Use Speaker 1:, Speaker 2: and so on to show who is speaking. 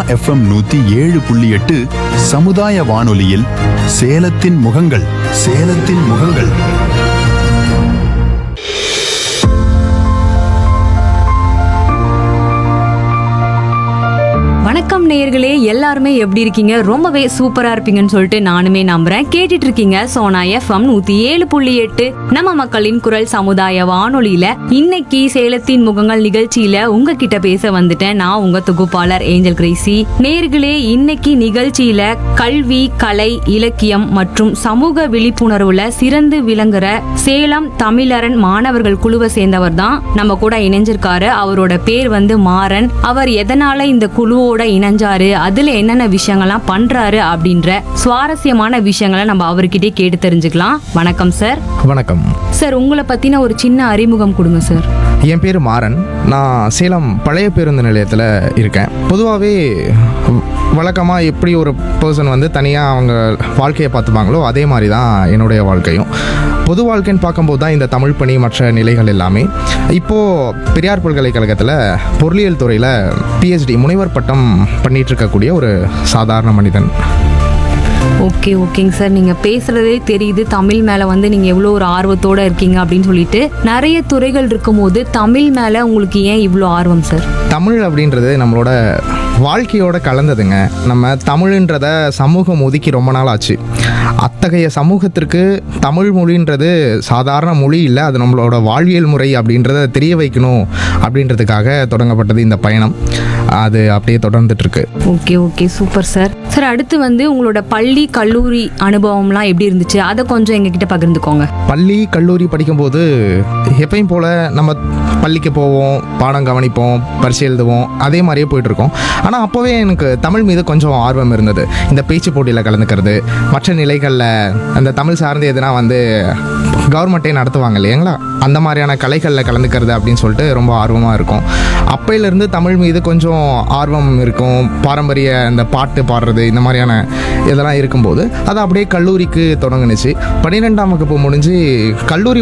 Speaker 1: FM நூத்தி ஏழு புள்ளி எட்டு சமுதாய வானொலியில் சேலத்தின் முகங்கள் சேலத்தின் முகங்கள்
Speaker 2: வணக்கம் நேயர்களே எல்லாருமே எப்படி இருக்கீங்க ரொம்பவே சூப்பரா இருப்பீங்கன்னு சொல்லிட்டு நானுமே நம்புறேன் கேட்டுட்டு இருக்கீங்க சோனா எஃப்எம் நூத்தி ஏழு புள்ளி எட்டு நம்ம மக்களின் குரல் சமுதாய வானொலியில இன்னைக்கு சேலத்தின் முகங்கள் நிகழ்ச்சியில உங்ககிட்ட பேச வந்துட்டேன் நான் உங்க தொகுப்பாளர் ஏஞ்சல் கிரேசி நேயர்களே இன்னைக்கு நிகழ்ச்சியில கல்வி கலை இலக்கியம் மற்றும் சமூக விழிப்புணர்வுல சிறந்து விளங்குற சேலம் தமிழரண் மாணவர்கள் குழுவை சேர்ந்தவர் தான் நம்ம கூட இணைஞ்சிருக்காரு அவரோட பேர் வந்து மாறன் அவர் எதனால இந்த குழுவோட இணைஞ்சாரு அதுல என்னென்ன விஷயங்கள்லாம் பண்றாரு அப்படின்ற சுவாரஸ்யமான விஷயங்களை நம்ம அவர்கிட்டயே கேட்டு தெரிஞ்சுக்கலாம் வணக்கம் சார்
Speaker 3: வணக்கம்
Speaker 2: சார் உங்களை பத்தின ஒரு சின்ன அறிமுகம் கொடுங்க சார்
Speaker 3: என் பேர் மாறன் நான் சேலம் பழைய பேருந்து நிலையத்தில் இருக்கேன் பொதுவாகவே வழக்கமாக எப்படி ஒரு பர்சன் வந்து தனியாக அவங்க வாழ்க்கையை பார்த்துப்பாங்களோ அதே மாதிரி தான் என்னுடைய வாழ்க்கையும் பொது வாழ்க்கைன்னு பார்க்கும்போது தான் இந்த தமிழ் பணி மற்ற நிலைகள் எல்லாமே இப்போது பெரியார் பல்கலைக்கழகத்தில் பொருளியல் துறையில் பிஹெச்டி முனைவர் பட்டம் பண்ணிட்டு இருக்கக்கூடிய ஒரு சாதாரண மனிதன்
Speaker 2: ஓகே ஓகேங்க சார் நீங்க பேசுறதே தெரியுது தமிழ் மேல வந்து நீங்க எவ்வளோ ஒரு ஆர்வத்தோட இருக்கீங்க அப்படின்னு சொல்லிட்டு நிறைய துறைகள் இருக்கும்போது தமிழ் மேல உங்களுக்கு ஏன் இவ்வளோ ஆர்வம் சார்
Speaker 3: தமிழ் அப்படின்றது நம்மளோட வாழ்க்கையோட கலந்ததுங்க நம்ம தமிழ்ன்றத சமூகம் ஒதுக்கி ரொம்ப நாள் ஆச்சு அத்தகைய சமூகத்திற்கு தமிழ் மொழின்றது சாதாரண மொழி இல்லை அது நம்மளோட வாழ்வியல் முறை அப்படின்றத தெரிய வைக்கணும் அப்படின்றதுக்காக தொடங்கப்பட்டது இந்த பயணம் அது அப்படியே தொடர்ந்துட்டு இருக்கு
Speaker 2: okay okay super sir sir அடுத்து வந்து உங்களோட பள்ளி கல்லூரி அனுபவம்லாம் எப்படி இருந்துச்சு அதை கொஞ்சம் எங்ககிட்ட பகிர்ந்துக்கோங்க
Speaker 3: பள்ளி கல்லூரி படிக்கும்போது எப்பயும் போல் நம்ம பள்ளிக்கு போவோம் பாடம் கவனிப்போம் பரிசு எழுதுவோம் அதே மாதிரியே போயிட்டு இருக்கோம் ஆனால் அப்போவே எனக்கு தமிழ் மீது கொஞ்சம் ஆர்வம் இருந்தது இந்த பேச்சு போட்டியில் கலந்துக்கிறது மற்ற நிலைகளில் அந்த தமிழ் சார்ந்த எதுனா வந்து கவர்மெண்ட்டே நடத்துவாங்க இல்லைங்களா அந்த மாதிரியான கலைகளில் கலந்துக்கிறது அப்படின்னு சொல்லிட்டு ரொம்ப ஆர்வமாக இருக்கும் அப்பையிலேருந்து தமிழ் மீது கொஞ்சம் ஆர்வம் இருக்கும் பாரம்பரிய இந்த பாட்டு பாடுறது இந்த மாதிரியான இதெல்லாம் இருக்கும்போது அது அப்படியே கல்லூரிக்கு தொடங்குனுச்சு பன்னிரெண்டாம் வகுப்பு முடிஞ்சு கல்லூரி